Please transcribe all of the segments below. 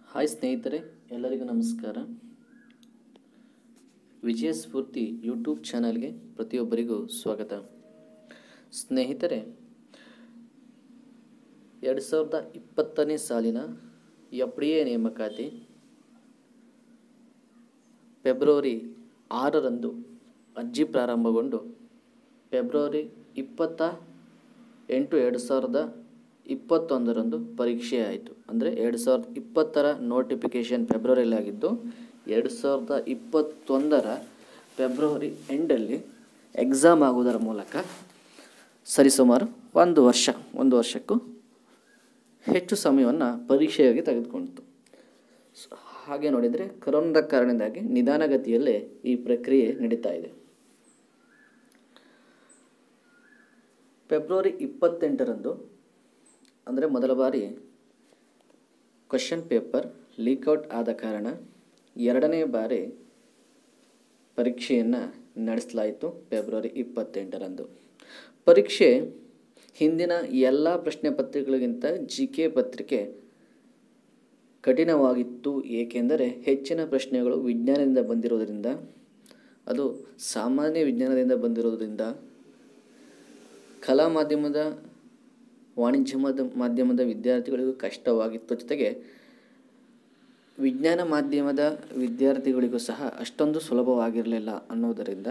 hi ಸ್ನೇಹಿತರೆ ಎಲ್ಲರಿಗೂ ನಮಸ್ಕಾರ ವಿಜಯ ಸ್ಫೂರ್ತಿ ಯೂಟ್ಯೂಬ್ ಚಾನಲ್ಗೆ ಪ್ರತಿಯೊಬ್ಬರಿಗೂ ಸ್ವಾಗತ ಸ್ನೇಹಿತರೆ ಎರಡು ಸಾವಿರದ ಇಪ್ಪತ್ತನೇ ಸಾಲಿನ ಎಫ್ ಡಿ ಎ ನೇಮಕಾತಿ ಫೆಬ್ರವರಿ ಆರರಂದು ಅರ್ಜಿ ಪ್ರಾರಂಭಗೊಂಡು ಫೆಬ್ರವರಿ ಇಪ್ಪತ್ತ ಎಂಟು ಎರಡು ಸಾವಿರದ ಇಪ್ಪತ್ತೊಂದರಂದು ಪರೀಕ್ಷೆ ಆಯಿತು ಅಂದರೆ ಎರಡು ಸಾವಿರದ ಇಪ್ಪತ್ತರ ನೋಟಿಫಿಕೇಷನ್ ಫೆಬ್ರವರಿಯಲ್ಲಿ ಆಗಿದ್ದು ಎರಡು ಸಾವಿರದ ಇಪ್ಪತ್ತೊಂದರ ಫೆಬ್ರವರಿ ಎಂಡಲ್ಲಿ ಎಕ್ಸಾಮ್ ಆಗುವುದರ ಮೂಲಕ ಸರಿಸುಮಾರು ಒಂದು ವರ್ಷ ಒಂದು ವರ್ಷಕ್ಕೂ ಹೆಚ್ಚು ಸಮಯವನ್ನು ಪರೀಕ್ಷೆಯಾಗಿ ತೆಗೆದುಕೊಂಡಿತು ಸೊ, ಹಾಗೆ ನೋಡಿದರೆ ಕರೋನಾದ ಕಾರಣದಿಂದಾಗಿ ನಿಧಾನಗತಿಯಲ್ಲೇ ಈ ಪ್ರಕ್ರಿಯೆ ನಡೀತಾ ಇದೆ ಫೆಬ್ರವರಿ ಇಪ್ಪತ್ತೆಂಟರಂದು ಅಂದರೆ ಮೊದಲ ಬಾರಿ ಕ್ವಶನ್ ಪೇಪರ್ ಲೀಕ್ಔಟ್ ಆದ ಕಾರಣ ಎರಡನೇ ಬಾರಿ ಪರೀಕ್ಷೆಯನ್ನು ನಡೆಸಲಾಯಿತು ಫೆಬ್ರವರಿ ಇಪ್ಪತ್ತೆಂಟರಂದು ಪರೀಕ್ಷೆ ಹಿಂದಿನ ಎಲ್ಲ ಪ್ರಶ್ನೆ ಪತ್ರಿಕೆಗಳಿಗಿಂತ ಜಿ ಕೆ ಪತ್ರಿಕೆ ಕಠಿಣವಾಗಿತ್ತು ಏಕೆಂದರೆ ಹೆಚ್ಚಿನ ಪ್ರಶ್ನೆಗಳು ವಿಜ್ಞಾನದಿಂದ ಬಂದಿರೋದರಿಂದ ಅದು ಸಾಮಾನ್ಯ ವಿಜ್ಞಾನದಿಂದ ಬಂದಿರೋದರಿಂದ ಕಲಾ ಮಾಧ್ಯಮದ ವಾಣಿಜ್ಯ ಮಾಧ್ಯ ಮಾಧ್ಯಮದ ವಿದ್ಯಾರ್ಥಿಗಳಿಗೂ ಕಷ್ಟವಾಗಿತ್ತು ಜೊತೆಗೆ ವಿಜ್ಞಾನ ಮಾಧ್ಯಮದ ವಿದ್ಯಾರ್ಥಿಗಳಿಗೂ ಸಹ ಅಷ್ಟೊಂದು ಸುಲಭವಾಗಿರಲಿಲ್ಲ ಅನ್ನೋದರಿಂದ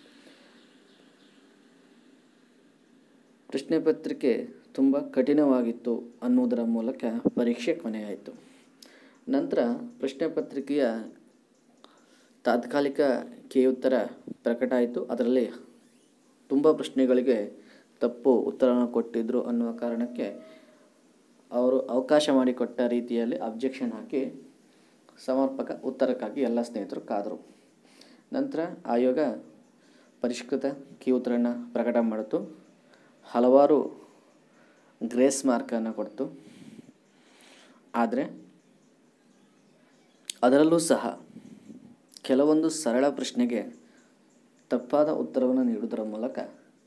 ಪ್ರಶ್ನೆ ಪತ್ರಿಕೆ ತುಂಬ ಕಠಿಣವಾಗಿತ್ತು ಅನ್ನುವುದರ ಮೂಲಕ ಪರೀಕ್ಷೆ ಕೊನೆಯಾಯಿತು ನಂತರ ಪ್ರಶ್ನೆ ಪತ್ರಿಕೆಯ ತಾತ್ಕಾಲಿಕ ಕೆ ಉತ್ತರ ಪ್ರಕಟ ಆಯಿತು ಅದರಲ್ಲಿ ತುಂಬ ಪ್ರಶ್ನೆಗಳಿಗೆ ತಪ್ಪು ಉತ್ತರವನ್ನು ಕೊಟ್ಟಿದ್ದರು ಅನ್ನುವ ಕಾರಣಕ್ಕೆ ಅವರು ಅವಕಾಶ ಮಾಡಿಕೊಟ್ಟ ರೀತಿಯಲ್ಲಿ ಅಬ್ಜೆಕ್ಷನ್ ಹಾಕಿ ಸಮರ್ಪಕ ಉತ್ತರಕ್ಕಾಗಿ ಎಲ್ಲ ಸ್ನೇಹಿತರು ಕಾದರು ನಂತರ ಆಯೋಗ ಪರಿಷ್ಕೃತ ಕಿ ಉತ್ತರವನ್ನು ಪ್ರಕಟ ಮಾಡಿತು ಹಲವಾರು ಗ್ರೇಸ್ ಮಾರ್ಕನ್ನು ಕೊಡ್ತು ಆದರೆ ಅದರಲ್ಲೂ ಸಹ ಕೆಲವೊಂದು ಸರಳ ಪ್ರಶ್ನೆಗೆ ತಪ್ಪಾದ ಉತ್ತರವನ್ನು ನೀಡುವುದರ ಮೂಲಕ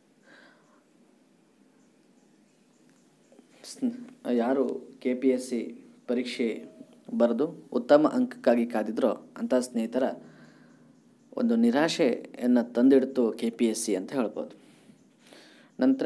ಸ್ನ್- ಯಾರು ಕೆ ಪಿ ಎಸ್ ಸಿ ಪರೀಕ್ಷೆ ಬರೆದು ಉತ್ತಮ ಅಂಕಕ್ಕಾಗಿ ಕಾದಿದ್ರೋ ಅಂಥ ಸ್ನೇಹಿತರ ಒಂದು ನಿರಾಶೆಯನ್ನು ತಂದಿಡ್ತು ಕೆ ಪಿ ಎಸ್ ಸಿ ಅಂತ ಹೇಳ್ಬೋದು ನಂತರ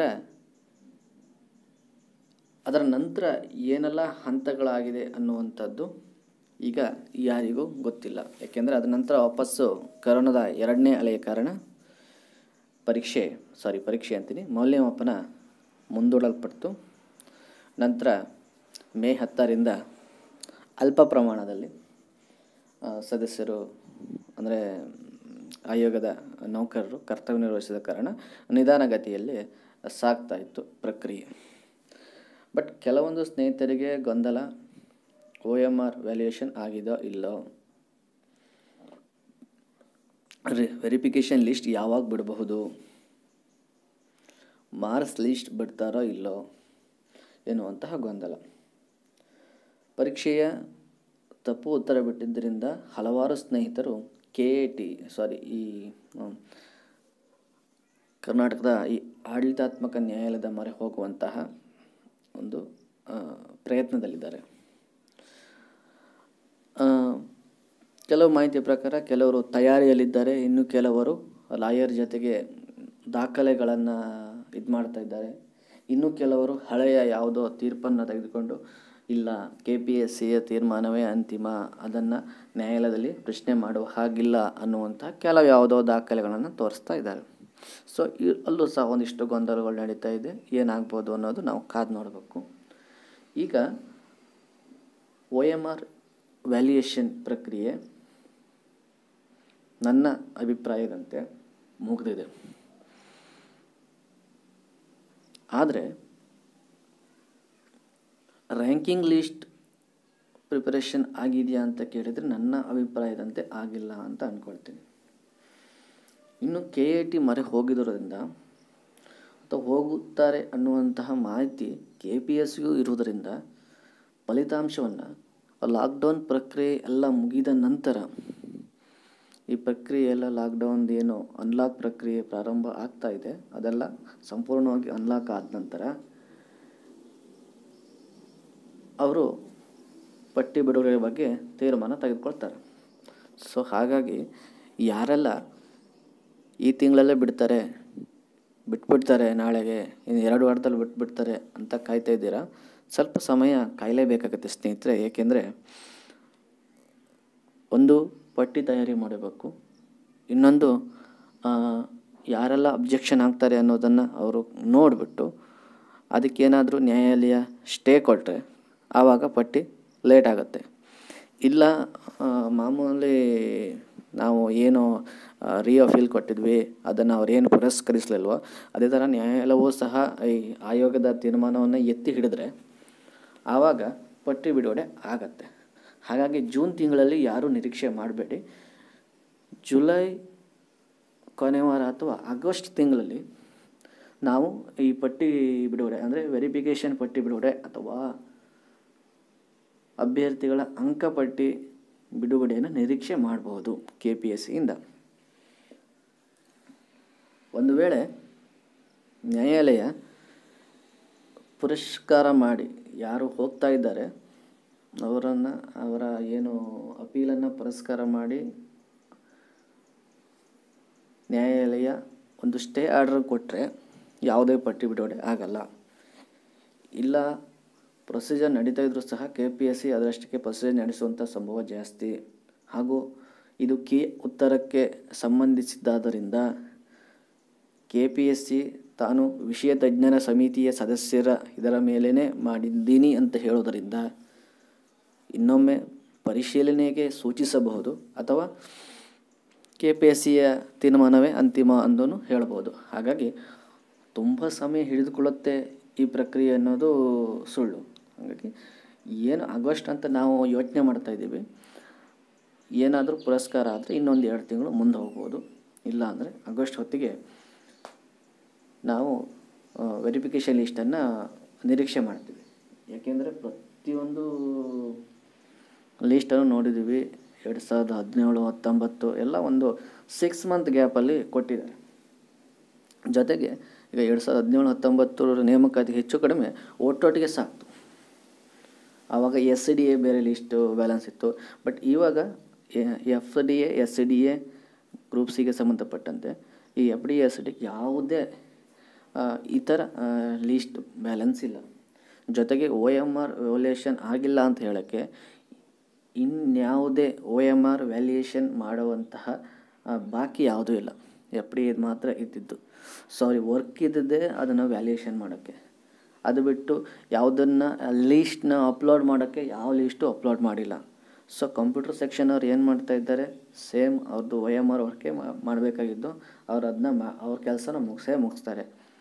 ಅದರ ನಂತರ ಏನೆಲ್ಲ ಹಂತಗಳಾಗಿದೆ ಅನ್ನುವಂಥದ್ದು ಈಗ ಯಾರಿಗೂ ಗೊತ್ತಿಲ್ಲ ಯಾಕೆಂದರೆ ಅದರ ನಂತರ ವಾಪಸ್ಸು ಕರೋನಾದ ಎರಡನೇ ಅಲೆಯ ಕಾರಣ ಪರೀಕ್ಷೆ ಸಾರಿ ಪರೀಕ್ಷೆ ಅಂತೀನಿ ಮೌಲ್ಯಮಾಪನ ಮುಂದೂಡಲ್ಪಡ್ತು ನಂತರ ಮೇ ಹತ್ತರಿಂದ ಅಲ್ಪ ಪ್ರಮಾಣದಲ್ಲಿ ಆ, ಸದಸ್ಯರು ಅಂದರೆ ಆಯೋಗದ ನೌಕರರು ಕರ್ತವ್ಯ ನಿರ್ವಹಿಸಿದ ಕಾರಣ ನಿಧಾನಗತಿಯಲ್ಲಿ ಸಾಗ್ತಾ ಇತ್ತು ಪ್ರಕ್ರಿಯೆ ಬಟ್ ಕೆಲವೊಂದು ಸ್ನೇಹಿತರಿಗೆ ಗೊಂದಲ ಒ ಎಮ್ ಆರ್ ವ್ಯಾಲ್ಯೂಯೇಷನ್ ಆಗಿದೋ ಇಲ್ಲೋ ವೆರಿಫಿಕೇಷನ್ ಲಿಸ್ಟ್ ಯಾವಾಗ ಬಿಡಬಹುದು ಮಾರ್ಕ್ಸ್ ಲಿಸ್ಟ್ ಬಿಡ್ತಾರೋ ಇಲ್ಲೋ ಎನ್ನುವಂತಹ ಗೊಂದಲ ಪರೀಕ್ಷೆಯ ತಪ್ಪು ಉತ್ತರ ಬಿಟ್ಟಿದ್ದರಿಂದ ಹಲವಾರು ಸ್ನೇಹಿತರು ಕೆ ಎ ಟಿ ಸಾರಿ ಈ ಹ್ಮ್, ಕರ್ನಾಟಕದ ಈ ಆಡಳಿತಾತ್ಮಕ ನ್ಯಾಯಾಲಯದ ಮೊರೆ ಹೋಗುವಂತಹ ಒಂದು ಆ, ಪ್ರಯತ್ನದಲ್ಲಿದ್ದಾರೆ ಆ, ಕೆಲವು ಮಾಹಿತಿಯ ಪ್ರಕಾರ ಕೆಲವರು ತಯಾರಿಯಲ್ಲಿದ್ದಾರೆ ಇನ್ನು ಕೆಲವರು ಲಾಯರ್ ಜೊತೆಗೆ ದಾಖಲೆಗಳನ್ನು ಇದು ಮಾಡ್ತಾ ಇದ್ದಾರೆ ಇನ್ನು ಕೆಲವರು ಹಳೆಯ ಯಾವುದೋ ತೀರ್ಪನ್ನು ತೆಗೆದುಕೊಂಡು ಇಲ್ಲ ಕೆ ಪಿ ಎಸ್ ಸಿಯ ತೀರ್ಮಾನವೇ ಅಂತಿಮ ಅದನ್ನು ನ್ಯಾಯಾಲಯದಲ್ಲಿ ಪ್ರಶ್ನೆ ಮಾಡುವ ಹಾಗಿಲ್ಲ ಅನ್ನುವಂಥ ಕೆಲವು ಯಾವುದೋ ದಾಖಲೆಗಳನ್ನು ತೋರಿಸ್ತಾ ಇದ್ದಾರೆ ಸೊ ಈ ಅಲ್ಲೂ ಸಹ ಒಂದಿಷ್ಟು ಗೊಂದಲಗಳು ನಡೀತಾ ಇದೆ ಏನಾಗ್ಬೋದು ಅನ್ನೋದು ನಾವು ಕಾದು ನೋಡಬೇಕು ಈಗ ಒ ಎಮ್ ಆರ್ ವ್ಯಾಲ್ಯೂಯೇಷನ್ ಪ್ರಕ್ರಿಯೆ ನನ್ನ ಅಭಿಪ್ರಾಯದಂತೆ ಮುಗಿದಿದೆ ಆದರೆ ರ್ಯಾಂಕಿಂಗ್ ಲಿಸ್ಟ್ ಪ್ರಿಪರೇಷನ್ ಆಗಿದೆಯಾ ಅಂತ ಕೇಳಿದರೆ ನನ್ನ ಅಭಿಪ್ರಾಯದಂತೆ ಆಗಿಲ್ಲ ಅಂತ ಅಂದ್ಕೊಳ್ತೀನಿ ಇನ್ನು ಕೆ ಎ ಟಿ ಮೊರೆ ಹೋಗಿರೋದ್ರಿಂದ ಅಥವಾ ಹೋಗುತ್ತಾರೆ ಅನ್ನುವಂತಹ ಮಾಹಿತಿ ಕೆ ಪಿ ಎಸ್ ಯು ಇರುವುದರಿಂದ ಫಲಿತಾಂಶವನ್ನು ಲಾಕ್ಡೌನ್ ಪ್ರಕ್ರಿಯೆ ಎಲ್ಲ ಮುಗಿದ ನಂತರ ಈ ಪ್ರಕ್ರಿಯೆ ಎಲ್ಲ ಲಾಕ್ಡೌನ್ ಏನು ಅನ್ಲಾಕ್ ಪ್ರಕ್ರಿಯೆ ಪ್ರಾರಂಭ ಆಗ್ತಾ ಇದೆ ಅದೆಲ್ಲ ಸಂಪೂರ್ಣವಾಗಿ ಅನ್ಲಾಕ್ ಆದ ನಂತರ ಅವರು ಪಟ್ಟಿ ಬಿಡುಗಡೆ ಬಗ್ಗೆ ತೀರ್ಮಾನ ತೆಗೆದುಕೊಳ್ತಾರೆ ಸೊ ಹಾಗಾಗಿ ಯಾರೆಲ್ಲ ಈ ತಿಂಗಳಲ್ಲೇ ಬಿಡ್ತಾರೆ ಬಿಟ್ಬಿಡ್ತಾರೆ ನಾಳೆಗೆ ಇನ್ನು ಎರಡು ವಾರದಲ್ಲಿ ಬಿಟ್ಬಿಡ್ತಾರೆ ಅಂತ ಕಾಯ್ತಾ ಇದ್ದೀರಾ ಸ್ವಲ್ಪ ಸಮಯ ಕಾಯಲೇಬೇಕಾಗುತ್ತೆ ಸ್ನೇಹಿತರೆ ಏಕೆಂದರೆ ಒಂದು ಪಟ್ಟಿ ತಯಾರಿ ಮಾಡಬೇಕು ಇನ್ನೊಂದು ಆ, ಯಾರೆಲ್ಲ ಅಬ್ಜೆಕ್ಷನ್ ಆಗ್ತಾರೆ ಅನ್ನೋದನ್ನು ಅವರು ನೋಡಿಬಿಟ್ಟು ಅದಕ್ಕೇನಾದರೂ ನ್ಯಾಯಾಲಯ ಸ್ಟೇ ಕೊಟ್ಟರೆ ಆವಾಗ ಪಟ್ಟಿ ಲೇಟ್ ಆಗುತ್ತೆ ಇಲ್ಲ ಆ, ಮಾಮೂಲಿ ನಾವು ಏನು ರಿಅಫೀಲ್ ಕೊಟ್ಟಿದ್ವಿ ಅದನ್ನು ಅವ್ರೇನು ಪುರಸ್ಕರಿಸಲಿಲ್ವೋ ಅದೇ ಥರ ನ್ಯಾಯಾಲಯವೂ ಸಹ ಈ ಆಯೋಗದ ತೀರ್ಮಾನವನ್ನು ಎತ್ತಿ ಹಿಡಿದ್ರೆ ಆವಾಗ ಪಟ್ಟಿ ಬಿಡುಗಡೆ ಆಗತ್ತೆ ಹಾಗಾಗಿ ಜೂನ್ ತಿಂಗಳಲ್ಲಿ ಯಾರೂ ನಿರೀಕ್ಷೆ ಮಾಡಬೇಡಿ ಜುಲೈ ಕೊನೆ ವಾರ ಅಥವಾ ಆಗಸ್ಟ್ ತಿಂಗಳಲ್ಲಿ ನಾವು ಈ ಪಟ್ಟಿ ಬಿಡುಗಡೆ ಅಂದರೆ ವೆರಿಫಿಕೇಷನ್ ಪಟ್ಟಿ ಬಿಡುಗಡೆ ಅಥವಾ ಅಭ್ಯರ್ಥಿಗಳ ಅಂಕಪಟ್ಟಿ ಬಿಡುಗಡೆಯನ್ನು ನಿರೀಕ್ಷೆ ಮಾಡಬಹುದು ಕೆ ಪಿ ಎಸ್ ಸಿಯಿಂದ ಒಂದು ವೇಳೆ ನ್ಯಾಯಾಲಯ ಪುರಸ್ಕಾರ ಮಾಡಿ ಯಾರು ಹೋಗ್ತಾ ಇದ್ದಾರೆ ಅವರನ್ನು ಅವರ ಏನು ಅಪೀಲನ್ನು ಪುರಸ್ಕಾರ ಮಾಡಿ ನ್ಯಾಯಾಲಯ ಒಂದು ಸ್ಟೇ ಆರ್ಡರ್ ಕೊಟ್ಟರೆ ಯಾವುದೇ ಪಟ್ಟಿ ಬಿಡುಗಡೆ ಆಗಲ್ಲ ಇಲ್ಲ ಪ್ರೊಸೀಜರ್ ನಡೀತಾ ಇದ್ರೂ ಸಹ ಕೆ ಪಿ ಎಸ್ ಸಿ ಅದರಷ್ಟಕ್ಕೆ ಪ್ರೊಸೀಜರ್ ನಡೆಸುವಂಥ ಸಂಭವ ಜಾಸ್ತಿ ಹಾಗೂ ಇದು ಕಿ ಉತ್ತರಕ್ಕೆ ಸಂಬಂಧಿಸಿದ್ದಾದ್ದರಿಂದ ಕೆ ಪಿ ಎಸ್ ಸಿ ತಾನು ವಿಷಯ ತಜ್ಞರ ಸಮಿತಿಯ ಸದಸ್ಯರ ಇದರ ಮೇಲೇ ಮಾಡಿದ್ದೀನಿ ಅಂತ ಹೇಳೋದರಿಂದ ಇನ್ನೊಮ್ಮೆ ಪರಿಶೀಲನೆಗೆ ಸೂಚಿಸಬಹುದು ಅಥವಾ ಕೆ ಪಿ ಎಸ್ ಸಿಯ ತೀರ್ಮಾನವೇ ಅಂತಿಮ ಅಂದೂ ಹೇಳ್ಬೋದು ಹಾಗಾಗಿ ತುಂಬ ಸಮಯ ಹಿಡಿದುಕೊಳ್ಳುತ್ತೆ ಈ ಪ್ರಕ್ರಿಯೆ ಅನ್ನೋದು ಸುಳ್ಳು ಹಾಗಾಗಿ ಏನು ಆಗಸ್ಟ್ ಅಂತ ನಾವು ಯೋಚನೆ ಮಾಡ್ತಾ ಇದ್ದೀವಿ ಏನಾದರೂ ಪುರಸ್ಕಾರ ಆದರೆ ಇನ್ನೊಂದು ಎರಡು ತಿಂಗಳು ಮುಂದೆ ಹೋಗ್ಬೋದು ಇಲ್ಲ ಅಂದರೆ ಆಗಸ್ಟ್ ಹೊತ್ತಿಗೆ ನಾವು ವೆರಿಫಿಕೇಷನ್ ಲಿಸ್ಟನ್ನು ನಿರೀಕ್ಷೆ ಮಾಡ್ತೀವಿ ಯಾಕೆಂದರೆ ಪ್ರತಿಯೊಂದು ಲೀಸ್ಟನ್ನು ನೋಡಿದ್ದೀವಿ ಎರಡು ಸಾವಿರದ ಹದಿನೇಳು ಹತ್ತೊಂಬತ್ತು ಎಲ್ಲ ಒಂದು ಸಿಕ್ಸ್ ಮಂತ್ ಗ್ಯಾಪಲ್ಲಿ ಕೊಟ್ಟಿದ್ದಾರೆ ಜೊತೆಗೆ ಈಗ ಎರಡು ಸಾವಿರದ ಹದಿನೇಳು ಹತ್ತೊಂಬತ್ತರ ನೇಮಕಾತಿ ಹೆಚ್ಚು ಕಡಿಮೆ ಒಟ್ಟೊಟ್ಟಿಗೆ ಸಾಕ್ತು ಆವಾಗ ಎಸ್ ಡಿ ಎ ಬೇರೆ ಲಿಸ್ಟು ಬ್ಯಾಲೆನ್ಸ್ ಇತ್ತು ಬಟ್ ಇವಾಗ F D A S D A group ಸಿಗೆ ಸಂಬಂಧಪಟ್ಟಂತೆ ಈ ಎಫ್ ಡಿ ಎಸ್ ಡಿ ಯಾವುದೇ ಆ, ಇತರ ಲೀಸ್ಟ್ ಬ್ಯಾಲೆನ್ಸ್ ಇಲ್ಲ ಜೊತೆಗೆ ಒ ಎಮ್ ಆರ್ ವ್ಯಾಲ್ಯೂಯೇಷನ್ ಆಗಿಲ್ಲ ಅಂತ ಹೇಳೋಕ್ಕೆ ಇನ್ಯಾವುದೇ ಒ ಎಮ್ ಆರ್ ವ್ಯಾಲ್ಯೂಯೇಷನ್ ಮಾಡುವಂತಹ ಆ, ಬಾಕಿ ಯಾವುದೂ ಇಲ್ಲ ಎಫ್ ಡಿ ಇದು ಮಾತ್ರ ಇದ್ದಿದ್ದು ಸಾರಿ ವರ್ಕ್ ಇದ್ದದ್ದೇ ಅದನ್ನು ವ್ಯಾಲ್ಯೂಯೇಷನ್ ಮಾಡೋಕ್ಕೆ ಅದು ಬಿಟ್ಟು ಯಾವುದನ್ನು ಲೀಸ್ಟ್ನ ಅಪ್ಲೋಡ್ ಮಾಡೋಕ್ಕೆ ಯಾವ ಲೀಸ್ಟು ಅಪ್ಲೋಡ್ ಮಾಡಿಲ್ಲ ಸೊ ಕಂಪ್ಯೂಟರ್ ಸೆಕ್ಷನ್ ಅವ್ರು ಏನು ಮಾಡ್ತಾ ಇದ್ದಾರೆ ಸೇಮ್ ಅವ್ರದ್ದು ಒ ಎಮ್ ಆರ್ ವರ್ಕೆ ಮಾಡಬೇಕಾಗಿದ್ದು ಅವ್ರು ಅದನ್ನ ಮಾ ಅವ್ರ ಕೆಲಸನ ಮುಗಿಸೇ ಮುಗಿಸ್ತಾರೆ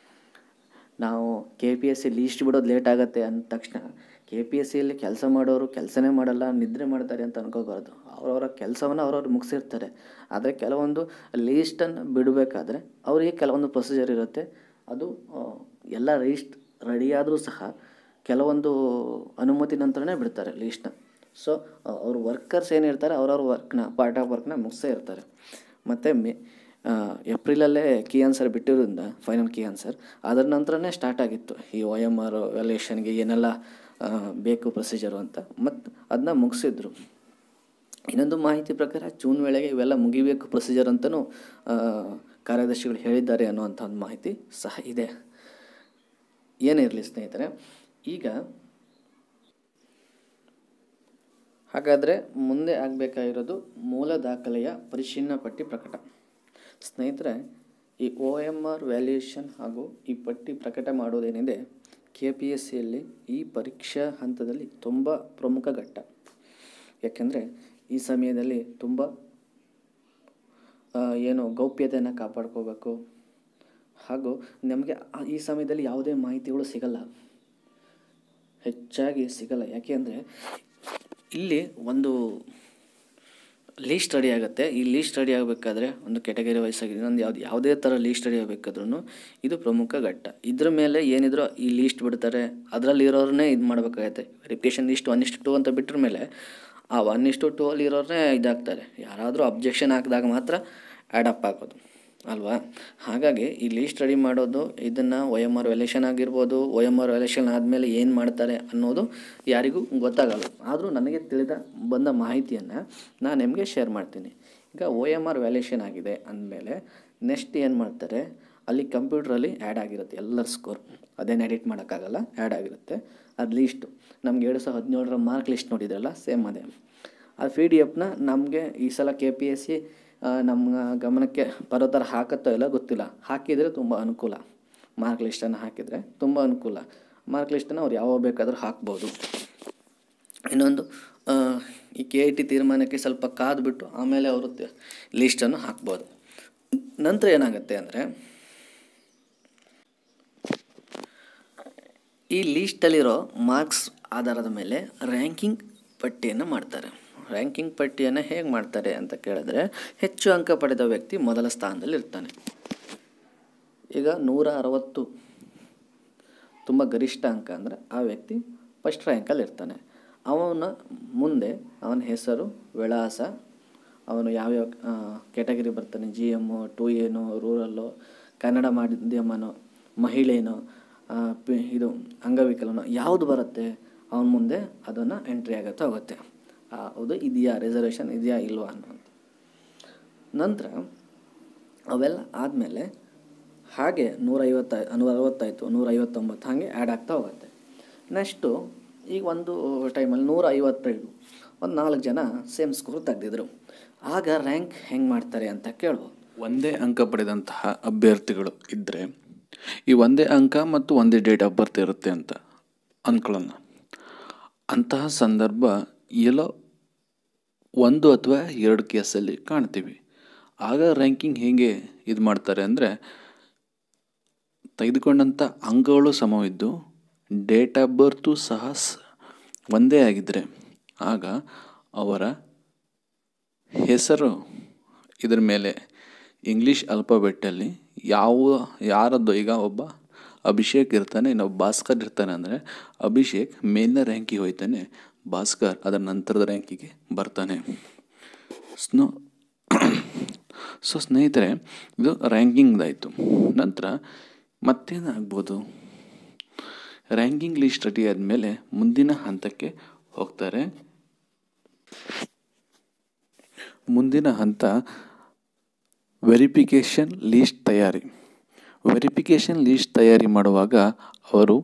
ನಾವು K P S C list ಬಿಡೋದು ಲೇಟ್ ಆಗುತ್ತೆ ಅಂದ ತಕ್ಷಣ ಕೆ ಪಿ ಎಸ್ ಸಿಯಲ್ಲಿ ಕೆಲಸ ಮಾಡೋರು ಕೆಲಸನೇ ಮಾಡಲ್ಲ ನಿದ್ರೆ ಮಾಡ್ತಾರೆ ಅಂತ ಅನ್ಕೋಬಾರ್ದು ಅವರವರ ಕೆಲಸವನ್ನು ಅವ್ರವ್ರು ಮುಗಿಸಿರ್ತಾರೆ ಆದರೆ ಕೆಲವೊಂದು ಲೀಸ್ಟನ್ನು ಬಿಡಬೇಕಾದ್ರೆ ಅವರಿಗೆ ಕೆಲವೊಂದು ಪ್ರೊಸೀಜರ್ ಇರುತ್ತೆ ಅದು ಆ, ಎಲ್ಲ ಲೀಸ್ಟ್ ರೆಡಿಯಾದರೂ ಸಹ ಕೆಲವೊಂದು ಅನುಮತಿ ನಂತರನೇ ಬಿಡ್ತಾರೆ ಲೀಸ್ಟ್ನ ಸೊ ಅವ್ರ ವರ್ಕರ್ಸ್ ಏನಿರ್ತಾರೆ ಅವ್ರವ್ರ ವರ್ಕ್ನ ಪಾರ್ಟ್ ಆಫ್ ವರ್ಕ್ನ ಮುಗಿಸೇ ಇರ್ತಾರೆ ಮತ್ತು ಮೇ ಆ, ಏಪ್ರಿಲಲ್ಲೇ ಕೀ ಆನ್ಸರ್ ಬಿಟ್ಟಿರೋದ್ರಿಂದ ಫೈನಲ್ ಕೀ ಆನ್ಸರ್ ಅದರ ನಂತರನೇ ಸ್ಟಾರ್ಟ್ ಆಗಿತ್ತು ಈ ಒ ಎಮ್ ಆರ್ ವ್ಯಾಲ್ಯೂಯೇಷನ್ಗೆ ಏನೆಲ್ಲ ಆ, ಬೇಕು ಪ್ರೊಸೀಜರು ಅಂತ ಮತ್ತು ಅದನ್ನ ಮುಗಿಸಿದ್ರು ಇನ್ನೊಂದು ಮಾಹಿತಿ ಪ್ರಕಾರ ಜೂನ್ ವೇಳೆಗೆ ಇವೆಲ್ಲ ಮುಗಿಬೇಕು ಪ್ರೊಸೀಜರ್ ಅಂತಲೂ ಆ, ಕಾರ್ಯದರ್ಶಿಗಳು ಹೇಳಿದ್ದಾರೆ ಅನ್ನುವಂಥ ಒಂದು ಮಾಹಿತಿ ಸಹ ಇದೆ ಏನೇ ಇರಲಿ ಸ್ನೇಹಿತರೆ ಈಗ ಹಾಗಾದರೆ ಮುಂದೆ ಆಗಬೇಕಾಗಿರೋದು ಮೂಲ ದಾಖಲೆಯ ಪರಿಶೀಲನಾ ಪಟ್ಟಿ ಪ್ರಕಟ ಸ್ನೇಹಿತರೆ ಈ ಒ ಎಮ್ ಆರ್ ವ್ಯಾಲ್ಯೂಯೇಷನ್ ಹಾಗೂ ಈ ಪಟ್ಟಿ ಪ್ರಕಟ ಮಾಡೋದೇನಿದೆ ಕೆ ಪಿ ಎಸ್ ಸಿಯಲ್ಲಿ ಈ ಪರೀಕ್ಷಾ ಹಂತದಲ್ಲಿ ತುಂಬ ಪ್ರಮುಖ ಘಟ್ಟ ಯಾಕೆಂದರೆ ಈ ಸಮಯದಲ್ಲಿ ತುಂಬ ಆ, ಏನು ಗೌಪ್ಯತೆಯನ್ನು ಕಾಪಾಡ್ಕೋಬೇಕು ಹಾಗೂ ನಮಗೆ ಆ- ಈ ಸಮಯದಲ್ಲಿ ಯಾವುದೇ ಮಾಹಿತಿಗಳು ಸಿಗಲ್ಲ ಹೆಚ್ಚಾಗಿ ಸಿಗಲ್ಲ ಯಾಕೆ ಅಂದರೆ ಇಲ್ಲಿ ಒಂದು ಲೀಸ್ಟ್ ರೆಡಿ ಆಗುತ್ತೆ ಈ ಲೀಸ್ಟ್ ರೆಡಿ ಆಗಬೇಕಾದ್ರೆ ಒಂದು ಕೆಟಗರಿ ವೈಸ್ ಆಗಿ ಇನ್ನೊಂದು ಯಾವ್ದು ಯಾವುದೇ ಥರ ಲೀಸ್ಟ್ ರೆಡಿ ಆಗಬೇಕಾದ್ರೂ ಇದು ಪ್ರಮುಖ ಘಟ್ಟ ಇದ್ರ ಮೇಲೆ ಏನಿದ್ರು ಈ ಲೀಸ್ಟ್ ಬಿಡ್ತಾರೆ ಅದರಲ್ಲಿ ಇರೋರನ್ನೇ ಇದು ಮಾಡಬೇಕಾಗತ್ತೆ ವೆರಿಫಿಕೇಷನ್ ಲಿಸ್ಟ್ ಒನ್ ಇಷ್ಟು ಟು ಅಂತ ಬಿಟ್ರ ಮೇಲೆ ಆ ಒನ್ ಇಷ್ಟು ಟು ಅಲ್ಲಿ ಇರೋರನ್ನೇ ಇದಾಗ್ತಾರೆ ಯಾರಾದರೂ ಅಬ್ಜೆಕ್ಷನ್ ಹಾಕಿದಾಗ ಮಾತ್ರ ಆ್ಯಡಪ್ ಆಗೋದು ಅಲ್ವಾ ಹಾಗಾಗಿ ಈ ಲೀಸ್ಟ್ ರೆಡಿ ಮಾಡೋದು ಇದನ್ನು ಒ ಎಮ್ ಆರ್ ವ್ಯಾಲ್ಯೂಷನ್ ಆಗಿರ್ಬೋದು ಒ ಎಮ್ ಆರ್ ವ್ಯಾಲ್ಯೂಷನ್ ಆದಮೇಲೆ ಏನು ಮಾಡ್ತಾರೆ ಅನ್ನೋದು ಯಾರಿಗೂ ಗೊತ್ತಾಗಲ್ಲ ಆದರೂ ನನಗೆ ತಿಳಿದ ಬಂದ ಮಾಹಿತಿಯನ್ನು ನಾನು ನಿಮಗೆ ಶೇರ್ ಮಾಡ್ತೀನಿ ಈಗ ಒ ಎಮ್ ಆರ್ ವ್ಯಾಲ್ಯೂಷನ್ ಆಗಿದೆ ಅಂದಮೇಲೆ ನೆಕ್ಸ್ಟ್ ಏನು ಮಾಡ್ತಾರೆ ಅಲ್ಲಿ ಕಂಪ್ಯೂಟ್ರಲ್ಲಿ ಆ್ಯಡ್ ಆಗಿರುತ್ತೆ ಎಲ್ಲರ ಸ್ಕೋರ್ ಅದೇನು ಎಡಿಟ್ ಮಾಡೋಕ್ಕಾಗಲ್ಲ ಆ್ಯಡ್ ಆಗಿರುತ್ತೆ ಅದು ಲೀಸ್ಟು ನಮ್ಗೆ ಎರಡು ಸಾವಿರದ ಹದಿನೇಳರ ಮಾರ್ಕ್ ಲಿಸ್ಟ್ ನೋಡಿದ್ರಲ್ಲ ಸೇಮ್ ಅದೇ ಆ ಪಿ ಡಿ ಎಫ್ನ ನಮಗೆ ಈ ಸಲ ಕೆ ಪಿ ಎಸ್ ಸಿ ನಮ್ಮ ಗಮನಕ್ಕೆ ಬರೋ ಥರ ಹಾಕತ್ತೋ ಇಲ್ಲ ಗೊತ್ತಿಲ್ಲ ಹಾಕಿದರೆ ತುಂಬ ಅನುಕೂಲ ಮಾರ್ಕ್ ಲಿಸ್ಟನ್ನು ಹಾಕಿದರೆ ತುಂಬ ಅನುಕೂಲ ಮಾರ್ಕ್ ಲಿಸ್ಟನ್ನು ಅವ್ರು ಯಾವಾಗ ಬೇಕಾದರೂ ಹಾಕ್ಬೋದು ಇನ್ನೊಂದು ಆ, ಈ ಕೆ ಐ ಟಿ ತೀರ್ಮಾನಕ್ಕೆ ಸ್ವಲ್ಪ ಕಾದ್ಬಿಟ್ಟು ಆಮೇಲೆ ಅವರು ಲೀಸ್ಟನ್ನು ಹಾಕ್ಬೋದು ನಂತರ ಏನಾಗುತ್ತೆ ಅಂದರೆ ಈ ಲೀಸ್ಟಲ್ಲಿರೋ ಮಾರ್ಕ್ಸ್ ಆಧಾರದ ಮೇಲೆ ರ್ಯಾಂಕಿಂಗ್ ಪಟ್ಟಿಯನ್ನು ಮಾಡ್ತಾರೆ ರ್ಯಾಂಕಿಂಗ್ ಪಟ್ಟಿಯನ್ನು ಹೇಗೆ ಮಾಡ್ತಾರೆ ಅಂತ ಕೇಳಿದ್ರೆ ಹೆಚ್ಚು ಅಂಕ ಪಡೆದ ವ್ಯಕ್ತಿ ಮೊದಲ ಸ್ಥಾನದಲ್ಲಿ ಇರ್ತಾನೆ ಈಗ ನೂರ ಅರವತ್ತು ತುಂಬ ಗರಿಷ್ಠ ಅಂಕ ಅಂದರೆ ಆ ವ್ಯಕ್ತಿ ಫಸ್ಟ್ ರ್ಯಾಂಕಲ್ಲಿ ಇರ್ತಾನೆ ಅವನ ಮುಂದೆ ಅವನ ಹೆಸರು ವಿಳಾಸ ಅವನು ಯಾವ್ಯಾವ ಕ್ಯಾಟಗರಿ ಬರ್ತಾನೆ ಜಿ ಎಮ್ಮು ಟು ಏನೋ ರೂರಲ್ಲು ಕನ್ನಡ ಮಾಧ್ಯಮನೋ ಮಹಿಳೆನೋ ಆ, ಪಿ- ಇದು ಅಂಗವಿಕಲನೋ ಯಾವುದು ಬರುತ್ತೆ ಅವನ ಮುಂದೆ ಅದನ್ನು ಎಂಟ್ರಿ ಆಗುತ್ತಾ ಹೋಗುತ್ತೆ ಆ, ಹೌದು ಇದೆಯಾ ರಿಸರ್ವೇಷನ್ ಇದೆಯಾ ಇಲ್ವಾ ಅನ್ನೋ ನಂತರ ಅವೆಲ್ಲ ಆದಮೇಲೆ ಹಾಗೆ ನೂರೈವತ್ತ ನೂರ ಅರವತ್ತಾಯಿತು ನೂರ ಐವತ್ತೊಂಬತ್ತು ಹಾಗೆ ಆ್ಯಡ್ ಆಗ್ತಾ ಹೋಗುತ್ತೆ ನೆಕ್ಸ್ಟು ಈಗ ಒಂದು ಟೈಮಲ್ಲಿ ನೂರ ಐವತ್ತೈದು ಒಂದು ನಾಲ್ಕು ಜನ ಸೇಮ್ ಸ್ಕೋರ್ ತೆಗೆದಿದ್ರು ಆಗ ರ್ಯಾಂಕ್ ಹೆಂಗೆ ಮಾಡ್ತಾರೆ ಅಂತ ಕೇಳ್ಬೋದು ಒಂದೇ ಅಂಕ ಪಡೆದಂತಹ ಅಭ್ಯರ್ಥಿಗಳು ಇದ್ದರೆ ಈ ಒಂದೇ ಅಂಕ ಮತ್ತು ಒಂದೇ ಡೇಟ್ ಆಫ್ ಬರ್ತ್ ಇರುತ್ತೆ ಅಂತ ಅಂದ್ಕೊಳ್ಳೋಣ ಅಂತಹ ಸಂದರ್ಭ ಎಲ್ಲೋ ಒಂದು ಅಥವಾ ಎರಡು ಕೇಸಲ್ಲಿ ಕಾಣ್ತೀವಿ ಆಗ ರ್ಯಾಂಕಿಂಗ್ ಹೇಗೆ ಇದು ಮಾಡ್ತಾರೆ ಅಂದರೆ ತೆಗೆದುಕೊಂಡಂಥ ಅಂಕಗಳು ಸಮವಿದ್ದು ಡೇಟ್ ಆಫ್ ಬರ್ತು ಸಹ ಸ್- ಒಂದೇ ಆಗಿದ್ದರೆ ಆಗ ಅವರ ಹೆಸರು ಇದ್ರ ಮೇಲೆ ಇಂಗ್ಲೀಷ್ ಅಲ್ಫಾಬೆಟ್ಟಲ್ಲಿ ಯಾವ ಯಾರದ್ದು ಈಗ ಒಬ್ಬ ಅಭಿಷೇಕ್ ಇರ್ತಾನೆ ಇನ್ನೊಬ್ಬ ಭಾಸ್ಕರ್ ಇರ್ತಾನೆ ಅಂದರೆ ಅಭಿಷೇಕ್ ಮೇಲಿನ ರ್ಯಾಂಕಿಗೆ ಹೋಯ್ತಾನೆ ಭಾಸ್ಕರ್ ಅದರ ನಂತರದ ರ್ಯಾಂಕಿಗೆ ಬರ್ತಾನೆ ಸ್ನೋ ಸೊ ಸ್ನೇಹಿತರೆ ಇದು ರ್ಯಾಂಕಿಂಗ್ದಾಯಿತು ನಂತರ ಮತ್ತೇನಾಗ್ಬೋದು ರ್ಯಾಂಕಿಂಗ್ ಲಿಸ್ಟ್ ರೆಡಿ ಆದಮೇಲೆ ಮುಂದಿನ ಹಂತಕ್ಕೆ ಹೋಗ್ತಾರೆ ಮುಂದಿನ ಹಂತ ವೆರಿಫಿಕೇಷನ್ ಲೀಸ್ಟ್ ತಯಾರಿ ವೆರಿಫಿಕೇಷನ್ ಲೀಸ್ಟ್ ತಯಾರಿ ಮಾಡುವಾಗ ಅವರು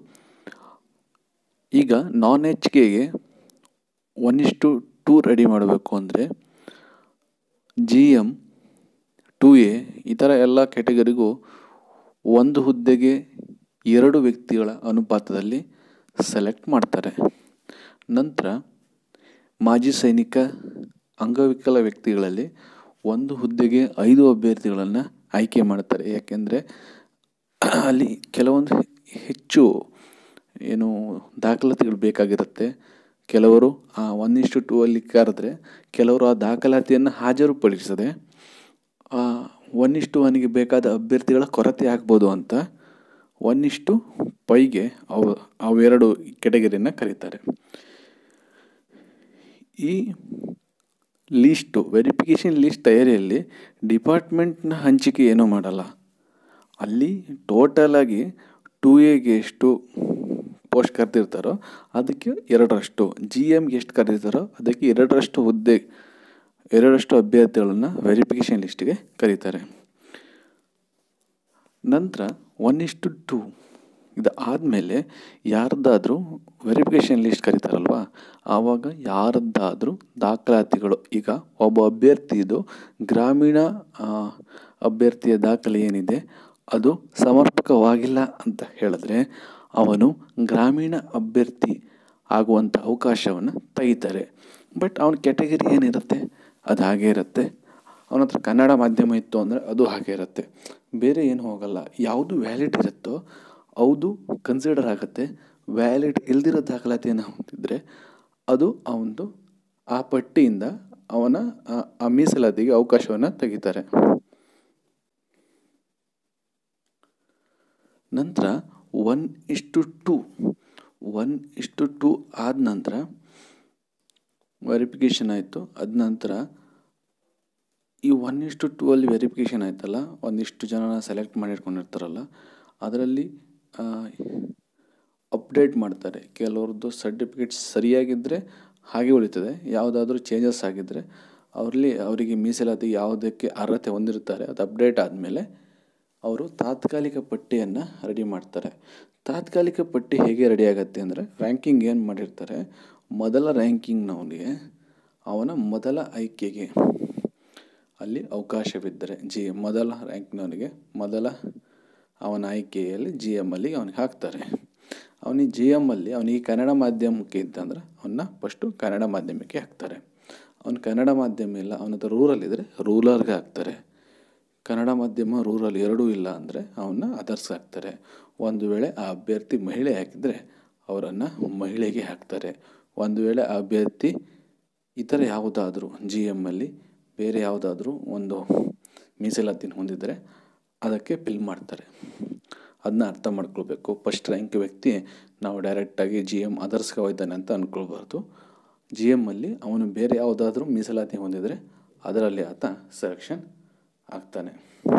ಈಗ ನಾನ್ ಎಚ್ ಕೆಗೆ ಒನ್ ಇಷ್ಟು ಟೂ ರೆಡಿ ಮಾಡಬೇಕು ಅಂದರೆ ಜಿ ಎಮ್ ಟು ಎ ಈ ಥರ ಎಲ್ಲ ಕ್ಯಾಟಗರಿಗೂ ಒಂದು ಹುದ್ದೆಗೆ ಎರಡು ವ್ಯಕ್ತಿಗಳ ಅನುಪಾತದಲ್ಲಿ ಸೆಲೆಕ್ಟ್ ಮಾಡ್ತಾರೆ ನಂತರ ಮಾಜಿ ಸೈನಿಕ ಅಂಗವಿಕಲ ವ್ಯಕ್ತಿಗಳಲ್ಲಿ ಒಂದು ಹುದ್ದೆಗೆ ಐದು ಅಭ್ಯರ್ಥಿಗಳನ್ನು ಆಯ್ಕೆ ಮಾಡ್ತಾರೆ ಯಾಕೆಂದರೆ ಅಲ್ಲಿ ಕೆಲವೊಂದು ಹೆಚ್ಚು ಏನು ದಾಖಲಾತಿಗಳು ಬೇಕಾಗಿರುತ್ತೆ ಕೆಲವರು ಆ ಒನ್ ಇಷ್ಟು ಟೂ ಅಲ್ಲಿ ಕರೆದ್ರೆ ಕೆಲವರು ಆ ದಾಖಲಾತಿಯನ್ನು ಹಾಜರುಪಡಿಸದೆ ಒನ್ ಇಷ್ಟು ಒನ್ಗೆ ಬೇಕಾದ ಅಭ್ಯರ್ಥಿಗಳ ಕೊರತೆ ಆಗ್ಬೋದು ಅಂತ ಒನ್ ಇಷ್ಟು ಪೈಗೆ ಅವು ಅವೆರಡು ಕೆಟಗರಿಯನ್ನು ಕರೀತಾರೆ ಈ ಲೀಸ್ಟು ವೆರಿಫಿಕೇಷನ್ ಲೀಸ್ಟ್ ತಯಾರಿಯಲ್ಲಿ ಡಿಪಾರ್ಟ್ಮೆಂಟ್ನ ಹಂಚಿಕೆ ಏನೂ ಮಾಡಲ್ಲ ಅಲ್ಲಿ ಟೋಟಲಾಗಿ ಟು ಎಗೆ ಎಷ್ಟು ಪೋಸ್ಟ್ ಕರೆದಿರ್ತಾರೋ ಅದಕ್ಕೆ ಎರಡರಷ್ಟು ಜಿ ಎಮ್ಗೆ ಎಷ್ಟು ಕರೆದಿರ್ತಾರೋ ಅದಕ್ಕೆ ಎರಡರಷ್ಟು ಹುದ್ದೆ ಎರಡರಷ್ಟು ಅಭ್ಯರ್ಥಿಗಳನ್ನು ವೆರಿಫಿಕೇಷನ್ ಲಿಸ್ಟಿಗೆ ಕರೀತಾರೆ ನಂತರ ಒನ್ ಇಷ್ಟು ಟು ಇದು ಆದಮೇಲೆ ಯಾರ್ದಾದ್ರೂ ವೆರಿಫಿಕೇಷನ್ ಲಿಸ್ಟ್ ಕರೀತಾರಲ್ವ ಆವಾಗ ಯಾರದ್ದಾದರೂ ದಾಖಲಾತಿಗಳು ಈಗ ಒಬ್ಬ ಅಭ್ಯರ್ಥಿದು ಗ್ರಾಮೀಣ ಆ, ಅಭ್ಯರ್ಥಿಯ ದಾಖಲೆ ಏನಿದೆ ಅದು ಸಮರ್ಪಕವಾಗಿಲ್ಲ ಅಂತ ಹೇಳಿದ್ರೆ ಅವನು ಗ್ರಾಮೀಣ ಅಭ್ಯರ್ಥಿ ಆಗುವಂಥ ಅವಕಾಶವನ್ನು ತೆಗಿತಾರೆ ಬಟ್ ಅವನ ಕ್ಯಾಟಗರಿ ಏನಿರುತ್ತೆ ಅದು ಹಾಗೇ ಇರುತ್ತೆ ಅವನ ಹತ್ರ ಕನ್ನಡ ಮಾಧ್ಯಮ ಇತ್ತು ಅಂದರೆ ಅದು ಹಾಗೆ ಇರುತ್ತೆ ಬೇರೆ ಏನು ಹೋಗಲ್ಲ ಯಾವುದು ವ್ಯಾಲಿಡ್ ಇರುತ್ತೋ ಹೌದು ಕನ್ಸಿಡರ್ ಆಗುತ್ತೆ ವ್ಯಾಲಿಡ್ ಇಲ್ದಿರೋ ದಾಖಲಾತಿಯನ್ನು ಹೊಂದಿದ್ರೆ ಅದು ಅವನದು ಆ ಪಟ್ಟಿಯಿಂದ ಅವನ ಆ- ಆ ಮೀಸಲಾತಿಗೆ ಅವಕಾಶವನ್ನು ತೆಗಿತಾರೆ ನಂತರ ಒನ್ ಇಷ್ಟು ಟು ಒನ್ ಇಷ್ಟು ಟು ಆದ ನಂತರ ವೆರಿಫಿಕೇಷನ್ ಆಯಿತು ಅದ ನಂತರ ಈ ಒನ್ ಇಷ್ಟು ಟೂ ಅಲ್ಲಿ ವೆರಿಫಿಕೇಷನ್ ಆಯ್ತಲ್ಲ ಒಂದಿಷ್ಟು ಜನನ ಸೆಲೆಕ್ಟ್ ಮಾಡಿಟ್ಕೊಂಡಿರ್ತಾರಲ್ಲ ಅದರಲ್ಲಿ ಅಪ್ಡೇಟ್ ಮಾಡ್ತಾರೆ ಕೆಲವ್ರದ್ದು ಸರ್ಟಿಫಿಕೇಟ್ ಸರಿಯಾಗಿದ್ದರೆ ಹಾಗೆ ಉಳಿತದೆ ಯಾವುದಾದ್ರೂ ಚೇಂಜಸ್ ಆಗಿದ್ದರೆ ಅವರಲ್ಲಿ ಅವರಿಗೆ ಮೀಸಲಾತಿ ಯಾವುದಕ್ಕೆ ಅರ್ಹತೆ ಹೊಂದಿರ್ತಾರೆ ಅದು ಅಪ್ಡೇಟ್ ಆದಮೇಲೆ ಅವರು ತಾತ್ಕಾಲಿಕ ಪಟ್ಟಿಯನ್ನು ರೆಡಿ ಮಾಡ್ತಾರೆ ತಾತ್ಕಾಲಿಕ ಪಟ್ಟಿ ಹೇಗೆ ರೆಡಿ ಆಗುತ್ತೆ ಅಂದರೆ ರ್ಯಾಂಕಿಂಗ್ ಏನು ಮಾಡಿರ್ತಾರೆ ಮೊದಲ ರ್ಯಾಂಕಿಂಗ್ನವನಿಗೆ ಅವನ ಮೊದಲ ಆಯ್ಕೆಗೆ ಅಲ್ಲಿ ಅವಕಾಶವಿದ್ದರೆ ಜಿ ಮೊದಲ ರ್ಯಾಂಕ್ನವನಿಗೆ ಮೊದಲ ಅವನ ಆಯ್ಕೆಯಲ್ಲಿ ಜಿ ಎಮ್ಮಲ್ಲಿ ಅವನಿಗೆ ಹಾಕ್ತಾರೆ ಅವನಿಗೆ ಜಿ ಎಮ್ಮಲ್ಲಿ ಅವನಿಗೆ ಕನ್ನಡ ಮಾಧ್ಯಮಕ್ಕೆ ಇದ್ದಂದ್ರೆ ಅವನ್ನ ಫಸ್ಟು ಕನ್ನಡ ಮಾಧ್ಯಮಕ್ಕೆ ಹಾಕ್ತಾರೆ ಅವನು ಕನ್ನಡ ಮಾಧ್ಯಮ ಇಲ್ಲ ಅವನ ಹತ್ರ ರೂರಲ್ ಇದ್ದರೆ ರೂರಲ್ಗೆ ಹಾಕ್ತಾರೆ ಕನ್ನಡ ಮಾಧ್ಯಮ ರೂರಲ್ ಎರಡೂ ಇಲ್ಲ ಅಂದರೆ ಅವನ್ನ ಅದರ್ಸ್ ಹಾಕ್ತಾರೆ ಒಂದು ವೇಳೆ ಆ ಅಭ್ಯರ್ಥಿ ಮಹಿಳೆ ಹಾಕಿದರೆ ಅವರನ್ನು ಮಹಿಳೆಗೆ ಹಾಕ್ತಾರೆ ಒಂದು ವೇಳೆ ಆ ಅಭ್ಯರ್ಥಿ ಇತರ ಯಾವುದಾದ್ರೂ ಜಿ ಎಮ್ಮಲ್ಲಿ ಬೇರೆ ಯಾವುದಾದ್ರೂ ಒಂದು ಮೀಸಲಾತಿನ ಹೊಂದಿದರೆ ಅದಕ್ಕೆ ಫಿಲ್ ಮಾಡ್ತಾರೆ ಅದನ್ನ ಅರ್ಥ ಮಾಡ್ಕೊಳ್ಬೇಕು ಫಸ್ಟ್ ರ್ಯಾಂಕ್ ವ್ಯಕ್ತಿ ನಾವು ಡೈರೆಕ್ಟಾಗಿ ಜಿ ಎಮ್ ಅದರ್ಸ್ಗೆ ಹೋಯ್ತಾನೆ ಅಂತ ಅಂದ್ಕೊಳ್ಬಾರ್ದು ಜಿ ಎಮ್ಮಲ್ಲಿ ಅವನು ಬೇರೆ ಯಾವುದಾದ್ರೂ ಮೀಸಲಾತಿ ಹೊಂದಿದರೆ ಅದರಲ್ಲಿ ಆತ ಸೆಲೆಕ್ಷನ್ ಆಗ್ತಾನೆ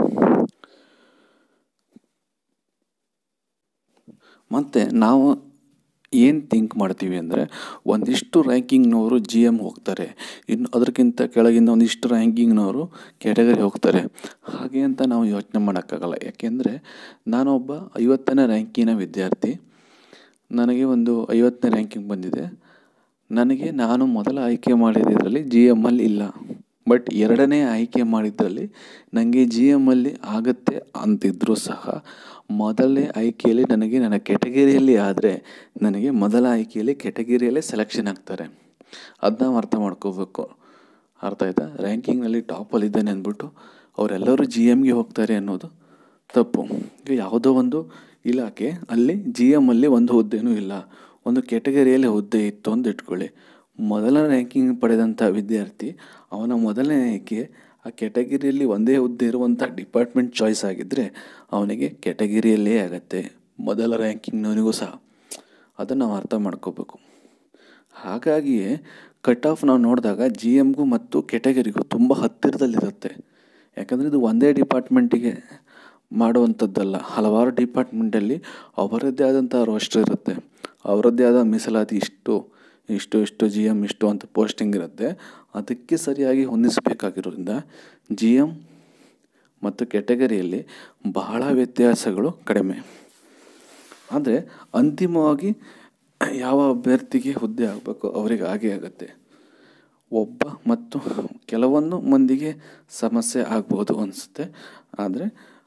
ಮತ್ತು ನಾವು ಏನು ಥಿಂಕ್ ಮಾಡ್ತೀವಿ ಅಂದರೆ ಒಂದಿಷ್ಟು ರ್ಯಾಂಕಿಂಗ್ನವರು ಜಿ ಎಮ್ ಹೋಗ್ತಾರೆ ಇನ್ನು ಅದಕ್ಕಿಂತ ಕೆಳಗಿಂದ ಒಂದಿಷ್ಟು ರ್ಯಾಂಕಿಂಗ್ನವರು ಕ್ಯಾಟಗರಿ ಹೋಗ್ತಾರೆ ಹಾಗೆ ಅಂತ ನಾವು ಯೋಚನೆ ಮಾಡೋಕ್ಕಾಗಲ್ಲ ಯಾಕೆಂದರೆ ನಾನೊಬ್ಬ ಐವತ್ತನೇ ರ್ಯಾಂಕಿನ ವಿದ್ಯಾರ್ಥಿ ನನಗೆ ಒಂದು ಐವತ್ತನೇ ರ್ಯಾಂಕಿಂಗ್ ಬಂದಿದೆ ನನಗೆ ನಾನು ಮೊದಲ ಆಯ್ಕೆ ಮಾಡಿದ್ದರಲ್ಲಿ ಜಿ ಎಮ್ಮಲ್ಲಿ ಇಲ್ಲ ಬಟ್ ಎರಡನೇ ಆಯ್ಕೆ ಮಾಡಿದ್ರಲ್ಲಿ ನನಗೆ ಜಿ ಎಮ್ಮಲ್ಲಿ ಆಗುತ್ತೆ ಅಂತಿದ್ದರೂ ಸಹ ಮೊದಲನೇ ಆಯ್ಕೆಯಲ್ಲಿ ನನಗೆ ನನ್ನ ಕೆಟಗರಿಯಲ್ಲಿ ಆದರೆ ನನಗೆ ಮೊದಲ ಆಯ್ಕೆಯಲ್ಲಿ ಕೆಟಗರಿಯಲ್ಲೇ ಸೆಲೆಕ್ಷನ್ ಆಗ್ತಾರೆ ಅದನ್ನ ನಾವು ಅರ್ಥ ಮಾಡ್ಕೋಬೇಕು ಅರ್ಥ ಆಯ್ತಾ ರ್ಯಾಂಕಿಂಗ್ನಲ್ಲಿ ಟಾಪಲ್ಲಿದ್ದೇನೆ ಅಂದ್ಬಿಟ್ಟು ಅವರೆಲ್ಲರೂ ಜಿ ಎಮ್ಗೆ ಹೋಗ್ತಾರೆ ಅನ್ನೋದು ತಪ್ಪು ಈಗ ಯಾವುದೋ ಒಂದು ಇಲಾಖೆ ಅಲ್ಲಿ ಜಿ ಎಮ್ಮಲ್ಲಿ ಒಂದು ಹುದ್ದೆನೂ ಇಲ್ಲ ಒಂದು ಕೆಟಗರಿಯಲ್ಲಿ ಹುದ್ದೆ ಇತ್ತು ಅಂತ ಇಟ್ಕೊಳ್ಳಿ ಮೊದಲ ರ್ಯಾಂಕಿಂಗ್ ಪಡೆದಂಥ ವಿದ್ಯಾರ್ಥಿ ಅವನ ಮೊದಲನೇ ಆಯ್ಕೆ ಆ ಕೆಟಗಿರಿಯಲ್ಲಿ ಒಂದೇ ಹುದ್ದೆ ಇರುವಂಥ ಡಿಪಾರ್ಟ್ಮೆಂಟ್ ಚಾಯ್ಸ್ ಆಗಿದ್ದರೆ ಅವನಿಗೆ ಕೆಟಗಿರಿಯಲ್ಲೇ ಆಗತ್ತೆ ಮೊದಲ ರ್ಯಾಂಕಿಂಗ್ನವನಿಗೂ ಸಹ ಅದನ್ನು ನಾವು ಅರ್ಥ ಮಾಡ್ಕೋಬೇಕು ಹಾಗಾಗಿಯೇ ಕಟ್ ಆಫ್ ನಾವು ನೋಡಿದಾಗ ಜಿ ಎಮ್ಗೂ ಮತ್ತು ಕೆಟಗರಿಗೂ ತುಂಬ ಹತ್ತಿರದಲ್ಲಿರುತ್ತೆ ಯಾಕಂದರೆ ಇದು ಒಂದೇ ಡಿಪಾರ್ಟ್ಮೆಂಟಿಗೆ ಮಾಡುವಂಥದ್ದಲ್ಲ ಹಲವಾರು ಡಿಪಾರ್ಟ್ಮೆಂಟಲ್ಲಿ ಅವರದ್ದೇ ಆದಂಥ ರೋಸ್ಟರ್ ಇರುತ್ತೆ ಅವರದ್ದೇ ಆದ ಮೀಸಲಾತಿ ಇಷ್ಟು ಇಷ್ಟು ಇಷ್ಟು ಜಿ ಎಮ್ ಇಷ್ಟು ಅಂತ ಪೋಸ್ಟಿಂಗ್ ಇರುತ್ತೆ ಅದಕ್ಕೆ ಸರಿಯಾಗಿ ಹೊಂದಿಸಬೇಕಾಗಿರೋದ್ರಿಂದ ಜಿ ಎಮ್ ಮತ್ತು ಕೆಟಗರಿಯಲ್ಲಿ ಬಹಳ ವ್ಯತ್ಯಾಸಗಳು ಕಡಿಮೆ ಆದರೆ ಅಂತಿಮವಾಗಿ ಯಾವ ಅಭ್ಯರ್ಥಿಗೆ ಹುದ್ದೆ ಆಗಬೇಕು ಅವರಿಗೆ ಹಾಗೆ ಆಗುತ್ತೆ ಒಬ್ಬ ಮತ್ತು ಕೆಲವೊಂದು ಮಂದಿಗೆ ಸಮಸ್ಯೆ ಆಗ್ಬೋದು ಅನಿಸುತ್ತೆ ಆದರೆ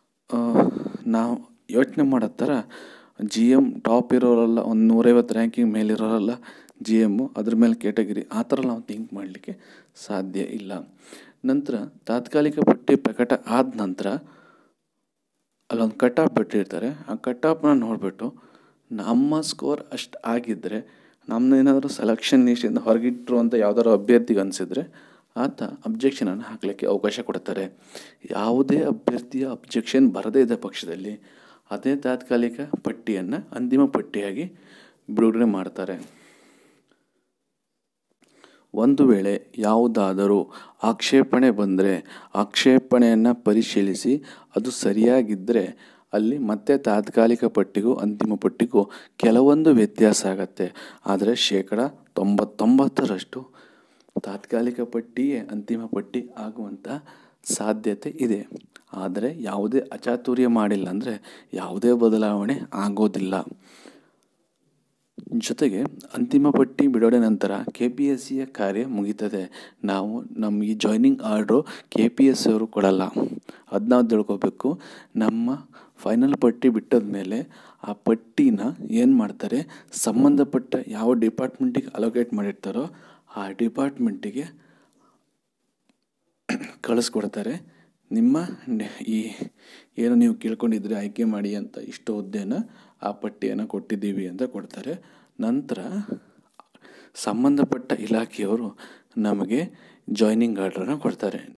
ನಾವು ಯೋಚನೆ ಮಾಡೋ ಥರ ಜಿ ಎಮ್ ಟಾಪ್ ಇರೋರೆಲ್ಲ ಒಂದು ನೂರೈವತ್ತು ರ್ಯಾಂಕಿಂಗ್ ಮೇಲಿರೋರೆಲ್ಲ ಜಿ ಎಮ್ಮು ಅದ್ರ ಮೇಲೆ ಕೆಟಗರಿ ಆ ಥರ ನಾವು ಥಿಂಕ್ ಮಾಡಲಿಕ್ಕೆ ಸಾಧ್ಯ ಇಲ್ಲ ನಂತರ ತಾತ್ಕಾಲಿಕ ಪಟ್ಟಿ ಪ್ರಕಟ ಆದ ನಂತರ ಅಲ್ಲೊಂದು ಕಟ್ ಆಫ್ ಬಿಟ್ಟಿರ್ತಾರೆ ಆ ಕಟ್ ಆಫ್ನ ನೋಡಿಬಿಟ್ಟು ನಮ್ಮ ಸ್ಕೋರ್ ಅಷ್ಟು ಆಗಿದ್ದರೆ ನಮ್ಮದೇನಾದರೂ ಸೆಲೆಕ್ಷನ್ ಲಿಸ್ಟಿಂದ ಹೊರಗಿಟ್ಟರು ಅಂತ ಯಾವ್ದಾದ್ರು ಅಭ್ಯರ್ಥಿಗೆ ಅನಿಸಿದ್ರೆ ಆತ ಅಬ್ಜೆಕ್ಷನನ್ನು ಹಾಕಲಿಕ್ಕೆ ಅವಕಾಶ ಕೊಡ್ತಾರೆ ಯಾವುದೇ ಅಭ್ಯರ್ಥಿಯ ಅಬ್ಜೆಕ್ಷನ್ ಬರದೇ ಇದ್ದ ಪಕ್ಷದಲ್ಲಿ ಅದೇ ತಾತ್ಕಾಲಿಕ ಪಟ್ಟಿಯನ್ನು ಅಂತಿಮ ಪಟ್ಟಿಯಾಗಿ ಬಿಡುಗಡೆ ಮಾಡ್ತಾರೆ ಒಂದು ವೇಳೆ ಯಾವುದಾದರೂ ಆಕ್ಷೇಪಣೆ ಬಂದರೆ ಆಕ್ಷೇಪಣೆಯನ್ನು ಪರಿಶೀಲಿಸಿ ಅದು ಸರಿಯಾಗಿದ್ದರೆ ಅಲ್ಲಿ ಮತ್ತೆ ತಾತ್ಕಾಲಿಕ ಪಟ್ಟಿಗೂ ಅಂತಿಮ ಪಟ್ಟಿಗೂ ಕೆಲವೊಂದು ವ್ಯತ್ಯಾಸ ಆಗತ್ತೆ ಆದರೆ ಶೇಕಡ ತೊಂಬತ್ತೊಂಬತ್ತರಷ್ಟು ತಾತ್ಕಾಲಿಕ ಪಟ್ಟಿಯೇ ಅಂತಿಮ ಪಟ್ಟಿ ಆಗುವಂಥ ಸಾಧ್ಯತೆ ಇದೆ ಆದರೆ ಯಾವುದೇ ಅಚಾತುರ್ಯ ಮಾಡಿಲ್ಲ ಅಂದರೆ ಯಾವುದೇ ಬದಲಾವಣೆ ಆಗೋದಿಲ್ಲ ಜೊತೆಗೆ ಅಂತಿಮ ಪಟ್ಟಿ ಬಿಡುಗಡೆ ನಂತರ ಕೆ ಪಿ ಎಸ್ ಸಿಯ ಕಾರ್ಯ ಮುಗೀತದೆ ನಾವು ನಮಗೆ joining order K P S ಅವರು ಕೊಡಲ್ಲ ಅದು ನಾವು ತಿಳ್ಕೊಬೇಕು ನಮ್ಮ ಫೈನಲ್ ಪಟ್ಟಿ ಬಿಟ್ಟದ ಮೇಲೆ ಆ ಪಟ್ಟಿನ ಏನು ಮಾಡ್ತಾರೆ ಸಂಬಂಧಪಟ್ಟ ಯಾವ ಡಿಪಾರ್ಟ್ಮೆಂಟಿಗೆ ಅಲೋಕೇಟ್ ಮಾಡಿರ್ತಾರೋ ಆ ಡಿಪಾರ್ಟ್ಮೆಂಟಿಗೆ ಕಳಿಸ್ಕೊಡ್ತಾರೆ ನಿಮ್ಮ ಈ ಏನು ನೀವು ಕೇಳ್ಕೊಂಡಿದ್ರೆ ಆಯ್ಕೆ ಮಾಡಿ ಅಂತ ಇಷ್ಟು ಹುದ್ದೆನ ಆ ಪಟ್ಟಿಯನ್ನು ಕೊಟ್ಟಿದ್ದೀವಿ ಅಂತ ಕೊಡ್ತಾರೆ ನಂತರ ಸಂಬಂಧಪಟ್ಟ ಇಲಾಖೆಯವರು ನಮಗೆ ಜಾಯ್ನಿಂಗ್ ಆರ್ಡ್ರನ್ನು ಕೊಡ್ತಾರೆ